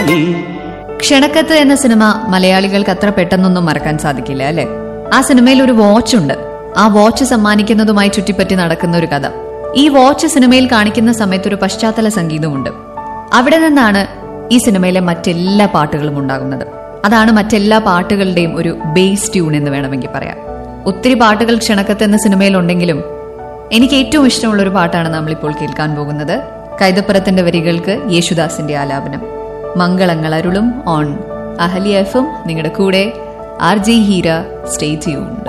നീ ക്ഷണക്കത്ത് എന്ന സിനിമ മലയാളികൾക്ക് അത്ര പെട്ടെന്നൊന്നും മറക്കാൻ സാധിക്കില്ല അല്ലെ ആ സിനിമയിൽ ഒരു വാച്ച് ഉണ്ട് ആ വാച്ച് സമ്മാനിക്കുന്നതുമായി ചുറ്റിപ്പറ്റി നടക്കുന്ന ഒരു കഥ ഈ വാച്ച് സിനിമയിൽ കാണിക്കുന്ന സമയത്ത് ഒരു പശ്ചാത്തല സംഗീതമുണ്ട് അവിടെ നിന്നാണ് ഈ സിനിമയിലെ മറ്റെല്ലാ പാട്ടുകളും ഉണ്ടാകുന്നത് അതാണ് മറ്റെല്ലാ പാട്ടുകളുടെയും ഒരു ബേസ് ട്യൂൺ എന്ന് വേണമെങ്കിൽ പറയാം ഒത്തിരി പാട്ടുകൾ ക്ഷണക്കത്ത് എന്ന സിനിമയിലുണ്ടെങ്കിലും എനിക്ക് ഏറ്റവും ഇഷ്ടമുള്ള ഒരു പാട്ടാണ് നമ്മളിപ്പോൾ കേൾക്കാൻ പോകുന്നത് കൈതപ്പുറത്തിന്റെ വരികൾക്ക് യേശുദാസിന്റെ ആലാപനം മംഗളങ്ങൾ അരുളും ഓൺ അഹലി എഫും നിങ്ങളുടെ കൂടെ R G Heera stay tuned